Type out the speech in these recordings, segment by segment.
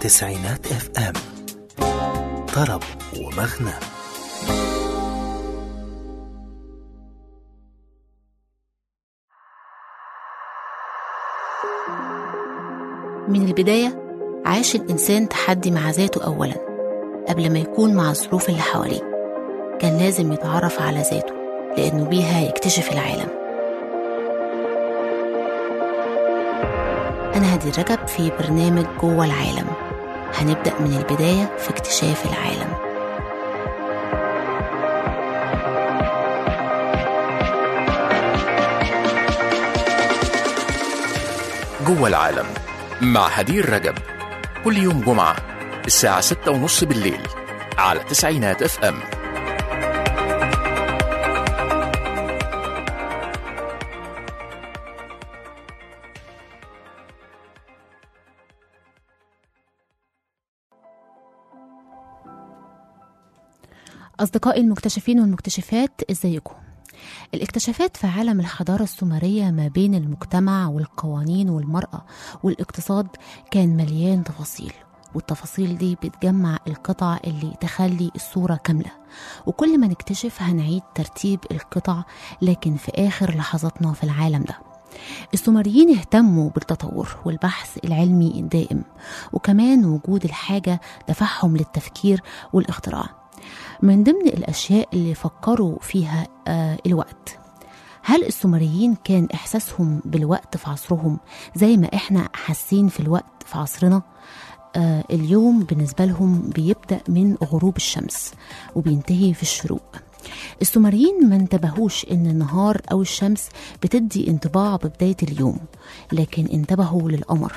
تسعينات اف ام طرب ومغنى من البداية عاش الإنسان تحدي مع ذاته أولا قبل ما يكون مع الظروف اللي حواليه كان لازم يتعرف على ذاته لأنه بيها يكتشف العالم أنا هدي رجب في برنامج جوه العالم هنبدأ من البداية في اكتشاف العالم جوه العالم مع هدير رجب كل يوم جمعة الساعة ستة ونص بالليل على تسعينات اف ام أصدقائي المكتشفين والمكتشفات إزيكم؟ الاكتشافات في عالم الحضارة السومرية ما بين المجتمع والقوانين والمرأة والاقتصاد كان مليان تفاصيل والتفاصيل دي بتجمع القطع اللي تخلي الصورة كاملة وكل ما نكتشف هنعيد ترتيب القطع لكن في آخر لحظاتنا في العالم ده السومريين اهتموا بالتطور والبحث العلمي الدائم وكمان وجود الحاجة دفعهم للتفكير والاختراع من ضمن الأشياء اللي فكروا فيها آه الوقت هل السومريين كان إحساسهم بالوقت في عصرهم زي ما إحنا حاسين في الوقت في عصرنا؟ آه اليوم بالنسبة لهم بيبدأ من غروب الشمس وبينتهي في الشروق السومريين ما انتبهوش ان النهار او الشمس بتدي انطباع ببداية اليوم لكن انتبهوا للقمر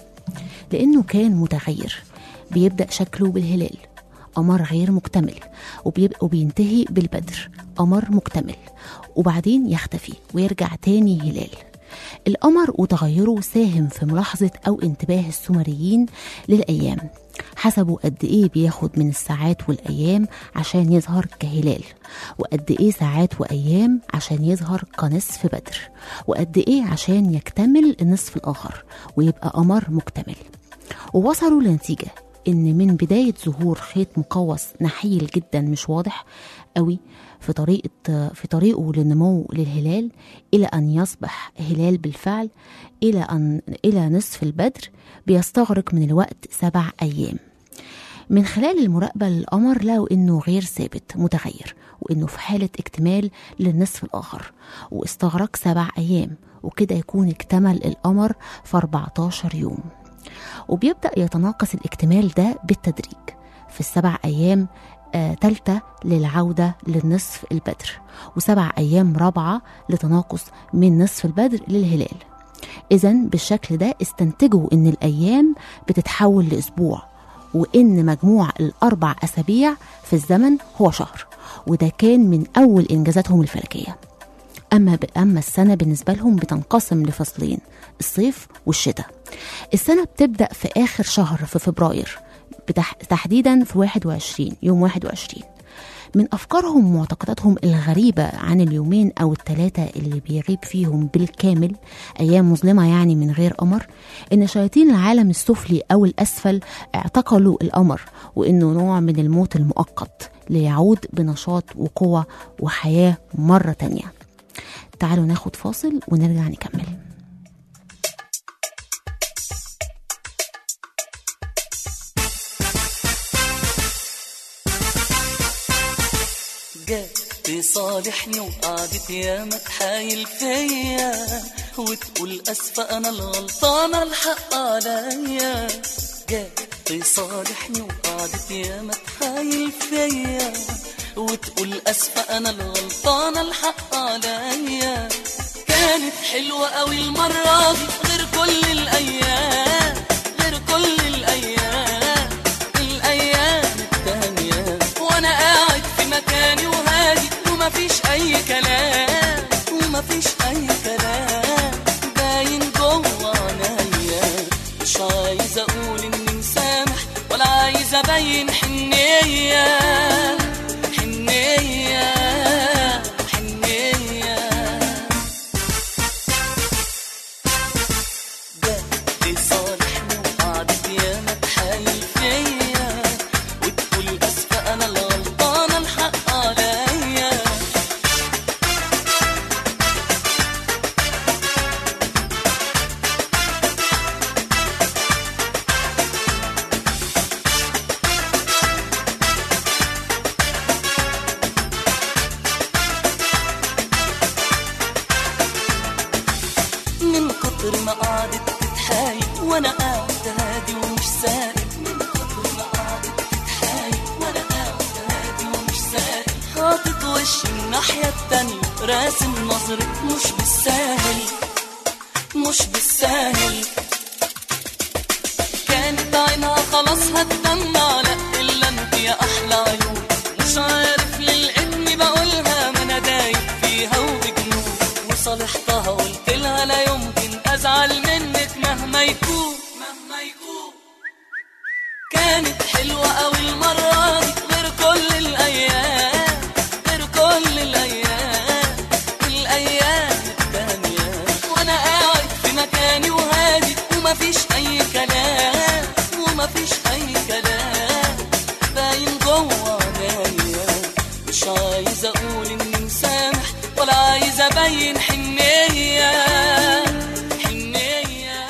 لانه كان متغير بيبدأ شكله بالهلال قمر غير مكتمل وبيبقى وبينتهي بالبدر قمر مكتمل وبعدين يختفي ويرجع تاني هلال القمر وتغيره ساهم في ملاحظة أو انتباه السومريين للأيام حسبوا قد إيه بياخد من الساعات والأيام عشان يظهر كهلال وقد إيه ساعات وأيام عشان يظهر كنصف بدر وقد إيه عشان يكتمل النصف الآخر ويبقى قمر مكتمل ووصلوا لنتيجة ان من بدايه ظهور خيط مقوس نحيل جدا مش واضح قوي في طريقه في طريقه للنمو للهلال الى ان يصبح هلال بالفعل الى ان الى نصف البدر بيستغرق من الوقت سبع ايام من خلال المراقبة للقمر لقوا إنه غير ثابت متغير وإنه في حالة اكتمال للنصف الآخر واستغرق سبع أيام وكده يكون اكتمل القمر في 14 يوم وبيبدأ يتناقص الاكتمال ده بالتدريج في السبع أيام آه تالتة للعودة للنصف البدر وسبع أيام رابعة لتناقص من نصف البدر للهلال إذا بالشكل ده استنتجوا إن الأيام بتتحول لأسبوع وإن مجموع الأربع أسابيع في الزمن هو شهر وده كان من أول إنجازاتهم الفلكية أما أما السنة بالنسبة لهم بتنقسم لفصلين الصيف والشتاء السنة بتبدأ في آخر شهر في فبراير بتح... تحديدا في 21 يوم 21 من أفكارهم ومعتقداتهم الغريبة عن اليومين أو الثلاثة اللي بيغيب فيهم بالكامل أيام مظلمة يعني من غير قمر إن شياطين العالم السفلي أو الأسفل اعتقلوا القمر وإنه نوع من الموت المؤقت ليعود بنشاط وقوة وحياة مرة تانية تعالوا ناخد فاصل ونرجع نكمل جت صالحني وقعدت ياما تحايل فيا وتقول اسفة انا الغلطانة الحق عليا جت صالحني وقعدت ياما تحايل فيا وتقول اسفة انا الغلطانة الحق عليا كانت حلوة قوي المرة دي غير كل الايام غير كل الايام الايام التانية وانا قاعد في مكاني وهادي ومفيش اي كلام ومفيش اي كلام باين جوه عينيا مش عايز اقول اني مسامح ولا عايز ابين حنيه حنيه حنيه جت صالحني وقعدت ياما تحايل وانا قاعد هادي ومش سائل من كتر ما قعدت تتحايل وانا قاعد هادي ومش سائل حاطط وشي الناحية التانية راسم نظرة مش بالساهل مش بالساهل كانت عينها خلاص هتدمع لا الا انت يا احلى عيون مش عارف ليه لقيتني بقولها ما انا دايب فيها وبجنون وصالحتها قلت لها لا يمكن ازعل منك مهما يكون مهما يكون كانت حلوة أوي المرة دي غير كل الأيام غير كل الأيام الأيام التانية وأنا قاعد في مكاني وهادي ومفيش أي كلام ومفيش أي كلام باين جوه عينيا مش عايز أقول إني مسامح ولا عايز أبين حنية حنية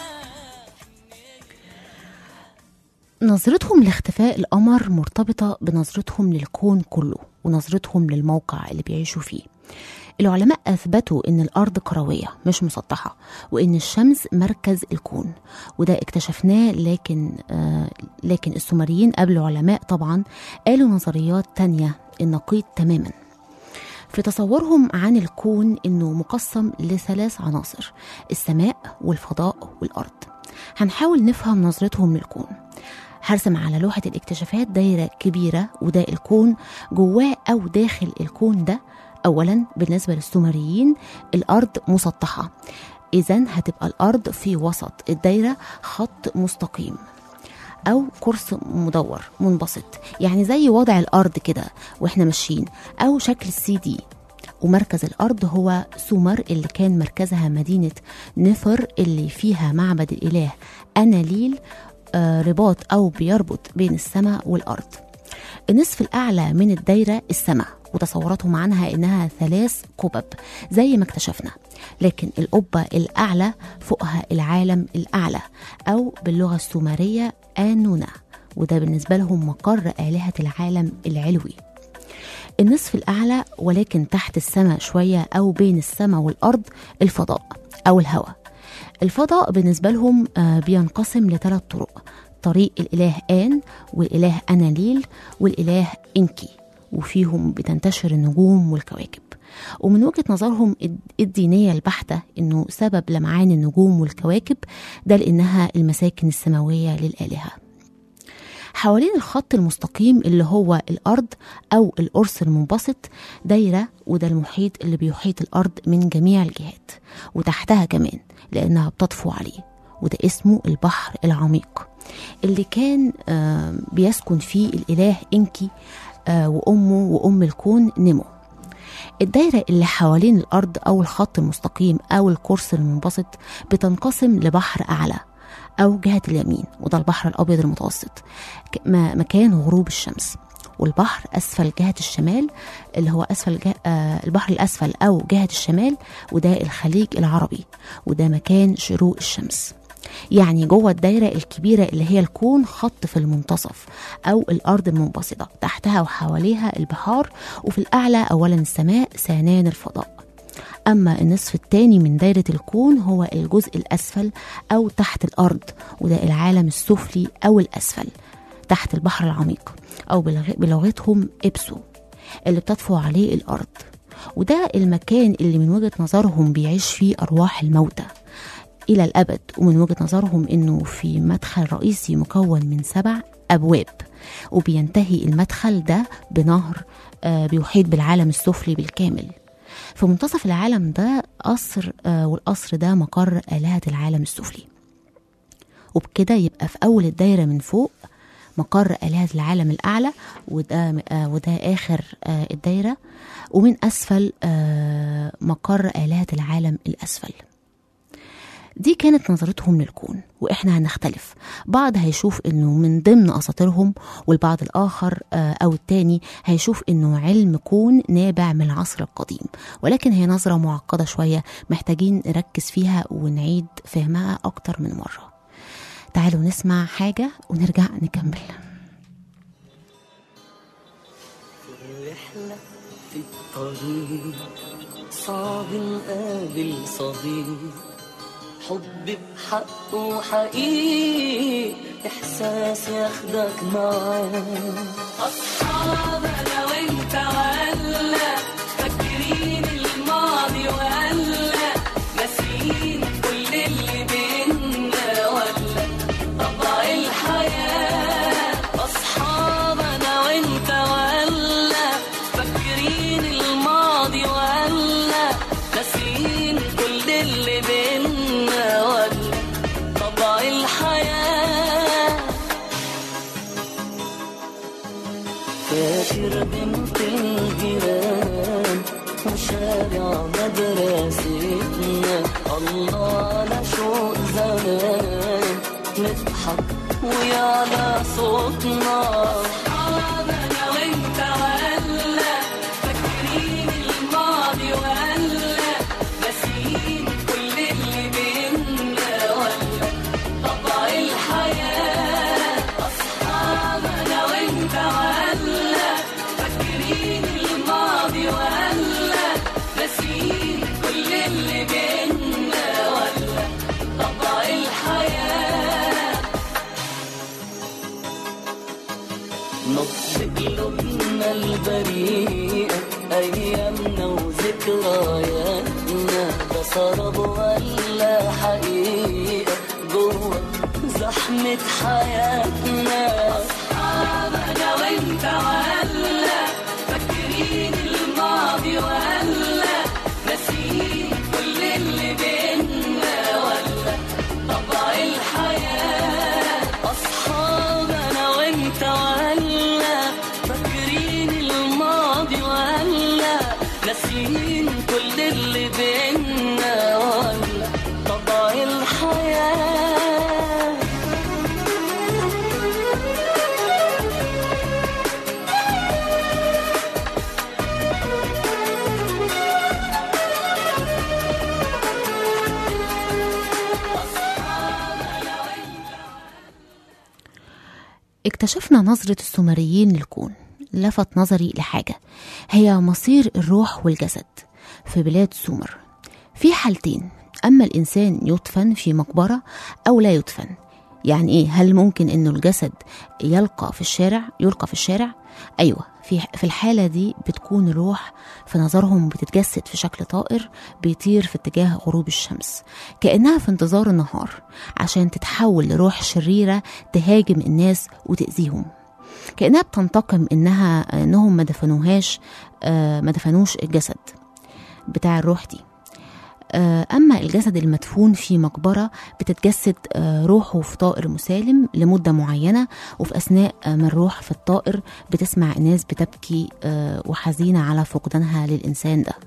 نظرتهم لاختفاء القمر مرتبطة بنظرتهم للكون كله ونظرتهم للموقع اللي بيعيشوا فيه العلماء أثبتوا إن الأرض كروية مش مسطحة وإن الشمس مركز الكون وده اكتشفناه لكن آه لكن السومريين قبل العلماء طبعا قالوا نظريات تانية النقيض تماما في تصورهم عن الكون انه مقسم لثلاث عناصر السماء والفضاء والارض هنحاول نفهم نظرتهم للكون هرسم على لوحة الاكتشافات دايرة كبيرة وده الكون جواه أو داخل الكون ده أولا بالنسبة للسومريين الأرض مسطحة إذا هتبقى الأرض في وسط الدايرة خط مستقيم أو كرس مدور منبسط يعني زي وضع الأرض كده وإحنا ماشيين أو شكل السي دي ومركز الأرض هو سومر اللي كان مركزها مدينة نفر اللي فيها معبد الإله أناليل آه، رباط أو بيربط بين السماء والأرض النصف الأعلى من الدايرة السماء وتصوراتهم عنها إنها ثلاث قبب زي ما اكتشفنا لكن القبة الأعلى فوقها العالم الأعلى أو باللغة السومرية آنونا وده بالنسبة لهم مقر آلهة العالم العلوي النصف الأعلى ولكن تحت السماء شوية أو بين السماء والأرض الفضاء أو الهواء الفضاء بالنسبة لهم آه، بينقسم لثلاث طرق طريق الإله آن والإله أناليل والإله إنكي وفيهم بتنتشر النجوم والكواكب ومن وجهة نظرهم الد- الدينية البحتة إنه سبب لمعان النجوم والكواكب ده لأنها المساكن السماوية للآلهة حوالين الخط المستقيم اللي هو الأرض أو القرص المنبسط دايرة وده المحيط اللي بيحيط الأرض من جميع الجهات وتحتها كمان لأنها بتطفو عليه وده اسمه البحر العميق اللي كان آه، بيسكن فيه الإله إنكي آه، وأمه وأم الكون نمو الدايرة اللي حوالين الأرض أو الخط المستقيم أو القرص المنبسط بتنقسم لبحر أعلى أو جهة اليمين وده البحر الأبيض المتوسط ك- ما- مكان غروب الشمس والبحر أسفل جهة الشمال اللي هو أسفل جه... آه البحر الأسفل أو جهة الشمال وده الخليج العربي وده مكان شروق الشمس يعني جوه الدايرة الكبيرة اللي هي الكون خط في المنتصف أو الأرض المنبسطة تحتها وحواليها البحار وفي الأعلى أولا السماء ثانيا الفضاء أما النصف الثاني من دايرة الكون هو الجزء الأسفل أو تحت الأرض وده العالم السفلي أو الأسفل تحت البحر العميق أو بلغ- بلغتهم إبسو اللي بتطفو عليه الأرض وده المكان اللي من وجهة نظرهم بيعيش فيه أرواح الموتى إلى الأبد ومن وجهة نظرهم إنه في مدخل رئيسي مكون من سبع أبواب وبينتهي المدخل ده بنهر آه، بيحيط بالعالم السفلي بالكامل في منتصف العالم ده قصر آه، والقصر ده مقر آلهة العالم السفلي وبكده يبقى في أول الدايرة من فوق مقر آلهة العالم الأعلى وده آه، وده آخر آه، الدايرة ومن أسفل آه، مقر آلهة العالم الأسفل دي كانت نظرتهم للكون واحنا هنختلف بعض هيشوف انه من ضمن اساطيرهم والبعض الاخر آه، او التاني هيشوف انه علم كون نابع من العصر القديم ولكن هي نظرة معقدة شوية محتاجين نركز فيها ونعيد فهمها اكتر من مرة تعالوا نسمع حاجة ونرجع نكمل الرحلة في الطريق صعب نقابل صديق حبي بحقه حقيقي إحساس ياخدك معاه أصحاب أنا وأنت وهلا فاكرين الماضي وهلا ناسيين كل اللي بينا ولا طبع الحياة أصحاب أنا وأنت وهلا فاكرين الماضي وهلا ناسيين كل اللي بينا ولا طبع الحياة فاكر بنت الجيران وشارع مدرستنا الله على شوق زمان نضحك ويعلى صوتنا أصحابنا وانت وهلا فاكرين الماضي وهلا ناسيين كل اللي بينا ولا طبع الحياة أصحابنا وانت وهلا فاكرين الماضي وهلا ناسيين كل اللي بينا ولا طبع الحياة نبض قلوبنا البريئة أيامنا وذكرياتنا ده سراب ولا حقيقة جوه زحمة حياتنا أصحابنا وانت وهلا فاكرين الماضي وهلا ناسيين كل اللي بينا ولا طبع الحياة أصحابنا وانت وهلا فاكرين الماضي وهلا ناسيين كل اللي بينا ولا طبع الحياة اكتشفنا نظرة السومريين للكون لفت نظري لحاجة هي مصير الروح والجسد في بلاد سومر في حالتين أما الإنسان يدفن في مقبرة أو لا يدفن يعني إيه هل ممكن إنه الجسد يلقى في الشارع يلقى في الشارع أيوة في في الحالة دي بتكون الروح في نظرهم بتتجسد في شكل طائر بيطير في اتجاه غروب الشمس كأنها في انتظار النهار عشان تتحول لروح شريرة تهاجم الناس وتأذيهم كأنها بتنتقم إنها إنهم ما دفنوهاش آه، ما دفنوش الجسد بتاع الروح دي آه، أما الجسد المدفون في مقبرة بتتجسد آه، روحه في طائر مسالم لمدة معينة وفي أثناء آه، ما الروح في الطائر بتسمع الناس بتبكي آه، وحزينة على فقدانها للإنسان ده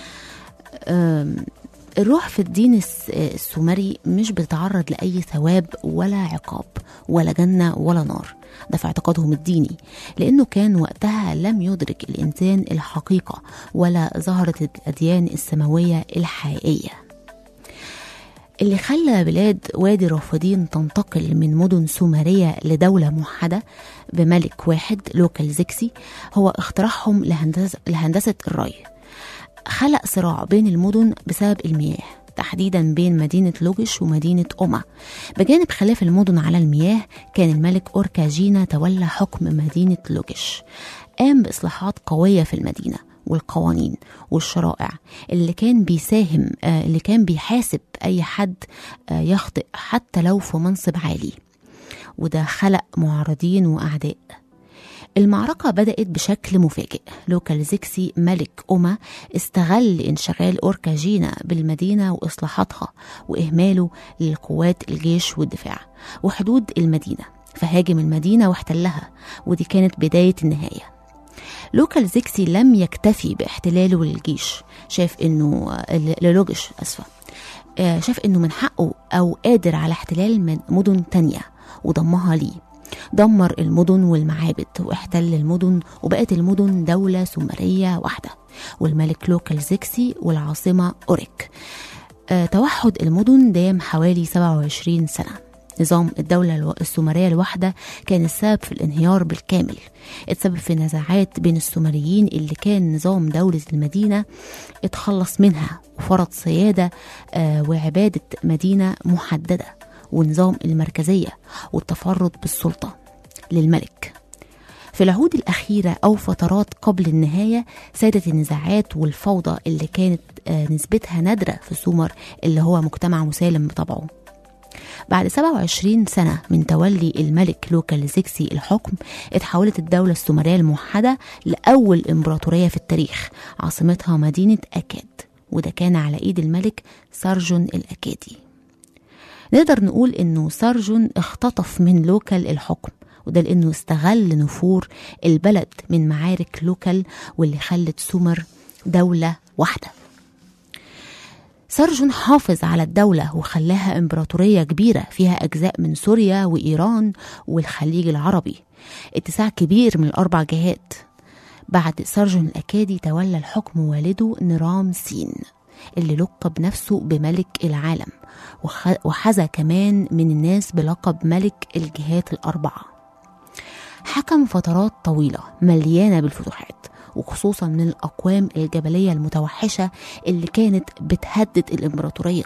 آم، الروح في الدين الس- السومري مش بتتعرض لأي ثواب ولا عقاب ولا جنة ولا نار ده في اعتقادهم الديني لأنه كان وقتها لم يدرك الإنسان الحقيقة ولا ظهرت الأديان السماوية الحقيقية اللي خلى بلاد وادي الرافدين تنتقل من مدن سومرية لدولة موحدة بملك واحد لوكال زيكسي هو اختراعهم لهندسة, لهندسة الري خلق صراع بين المدن بسبب المياه تحديدا بين مدينة لوجش ومدينة أوما بجانب خلاف المدن على المياه كان الملك أوركاجينا تولى حكم مدينة لوجش قام بإصلاحات قوية في المدينة والقوانين والشرائع اللي كان بيساهم آه، اللي كان بيحاسب أي حد آه، يخطئ حتى لو في منصب عالي وده خلق معارضين وأعداء المعركة بدأت بشكل مفاجئ لوكال زيكسي ملك أوما استغل انشغال أوركاجينا بالمدينة وإصلاحاتها وإهماله للقوات الجيش والدفاع وحدود المدينة فهاجم المدينة واحتلها ودي كانت بداية النهاية لوكال زيكسي لم يكتفي باحتلاله للجيش شاف انه للوجش اسفه آه، شاف انه من حقه او قادر على احتلال من مدن تانية وضمها ليه دمر المدن والمعابد واحتل المدن وبقت المدن دولة سومرية واحدة والملك لوكال زيكسي والعاصمة أوريك آه، توحد المدن دام حوالي 27 سنة نظام الدولة الو- السومرية الواحدة كان السبب في الانهيار بالكامل اتسبب في نزاعات بين السومريين اللي كان نظام دولة المدينة اتخلص منها وفرض سيادة آه، وعبادة مدينة محددة ونظام المركزية والتفرد بالسلطة للملك في العهود الأخيرة أو فترات قبل النهاية سادت النزاعات والفوضى اللي كانت آه، نسبتها نادرة في سومر اللي هو مجتمع مسالم بطبعه بعد 27 سنة من تولي الملك لوكال زيكسي الحكم اتحولت الدولة السومرية الموحدة لأول إمبراطورية في التاريخ عاصمتها مدينة أكاد وده كان على إيد الملك سارجون الأكادي نقدر نقول إنه سارجون اختطف من لوكال الحكم وده لأنه استغل نفور البلد من معارك لوكال واللي خلت سومر دولة واحدة سارجون حافظ على الدولة وخلاها إمبراطورية كبيرة فيها أجزاء من سوريا وإيران والخليج العربي اتساع كبير من الأربع جهات بعد سارجون الأكادي تولى الحكم والده نرام سين اللي لقب نفسه بملك العالم وخ- وحظى كمان من الناس بلقب ملك الجهات الأربعة حكم فترات طويلة مليانة بالفتوحات وخصوصا من الأقوام الجبلية المتوحشة اللي كانت بتهدد الإمبراطورية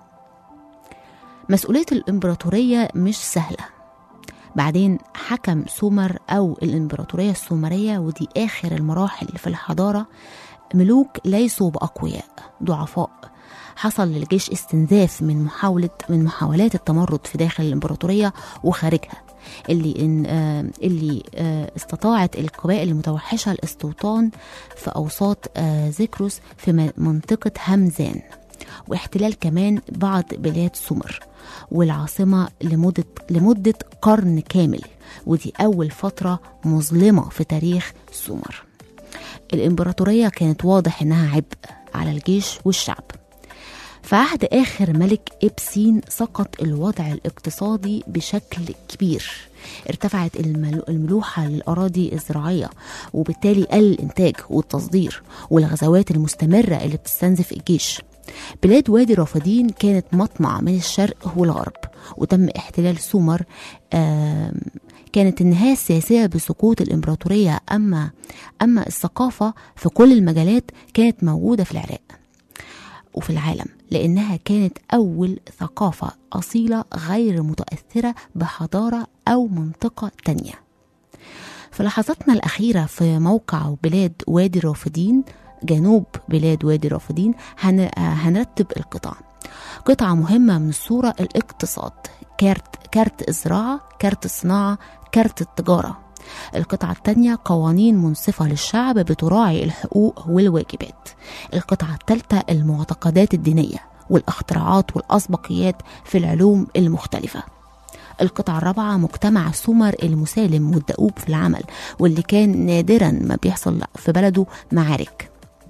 مسؤولية الإمبراطورية مش سهلة بعدين حكم سومر أو الإمبراطورية السومرية ودي آخر المراحل في الحضارة ملوك ليسوا بأقوياء ضعفاء حصل للجيش استنزاف من محاولة من محاولات التمرد في داخل الإمبراطورية وخارجها اللي إن آه اللي آه استطاعت القبائل المتوحشة الاستوطان في أوساط آه زيكروس في م- منطقة همزان واحتلال كمان بعض بلاد سومر والعاصمة لمدة لمدة قرن كامل ودي أول فترة مظلمة في تاريخ سومر الإمبراطورية كانت واضح إنها عبء على الجيش والشعب في عهد آخر ملك إبسين سقط الوضع الاقتصادي بشكل كبير ارتفعت الملو- الملوحة للأراضي الزراعية وبالتالي قل الإنتاج والتصدير والغزوات المستمرة اللي بتستنزف الجيش بلاد وادي رافدين كانت مطمع من الشرق والغرب وتم احتلال سومر آم، كانت النهاية السياسية بسقوط الإمبراطورية أما أما الثقافة في كل المجالات كانت موجودة في العراق وفي العالم لأنها كانت أول ثقافة أصيلة غير متأثرة بحضارة أو منطقة تانية في لحظاتنا الأخيرة في موقع بلاد وادي الرافدين جنوب بلاد وادي الرافدين هن... هنرتب القطع قطعة مهمة من الصورة الاقتصاد كارت كارت الزراعة كارت الصناعة كارت التجارة القطعة الثانية قوانين منصفة للشعب بتراعي الحقوق والواجبات القطعة الثالثة المعتقدات الدينية والاختراعات والأسبقيات في العلوم المختلفة القطعة الرابعة مجتمع سومر المسالم والدؤوب في العمل واللي كان نادرا ما بيحصل في بلده معارك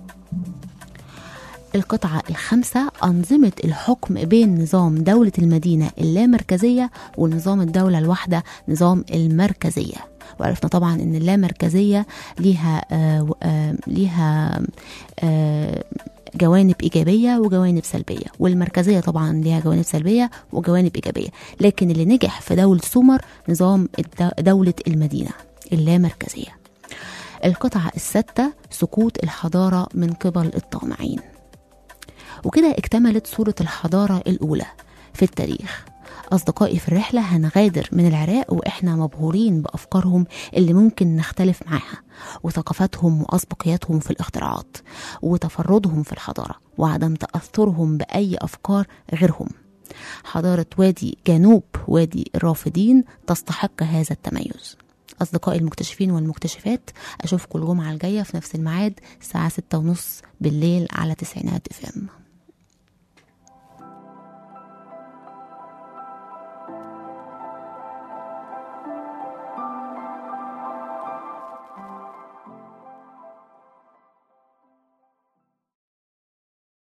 القطعة الخامسة أنظمة الحكم بين نظام دولة المدينة اللامركزية ونظام الدولة الواحدة نظام المركزية وعرفنا طبعا ان اللامركزية ليها آه آه ليها آه جوانب إيجابية وجوانب سلبية والمركزية طبعا ليها جوانب سلبية وجوانب إيجابية لكن اللي نجح في دولة سومر نظام الد- دولة المدينة اللامركزية القطعة الستة سقوط الحضارة من قبل الطامعين وكده اكتملت صورة الحضارة الأولى في التاريخ أصدقائي في الرحلة هنغادر من العراق وإحنا مبهورين بأفكارهم اللي ممكن نختلف معاها وثقافاتهم وأسبقياتهم في الاختراعات وتفردهم في الحضارة وعدم تأثرهم بأي أفكار غيرهم حضارة وادي جنوب وادي الرافدين تستحق هذا التميز أصدقائي المكتشفين والمكتشفات أشوفكم الجمعة الجاية في نفس الميعاد الساعة ستة ونص بالليل على تسعينات اف ام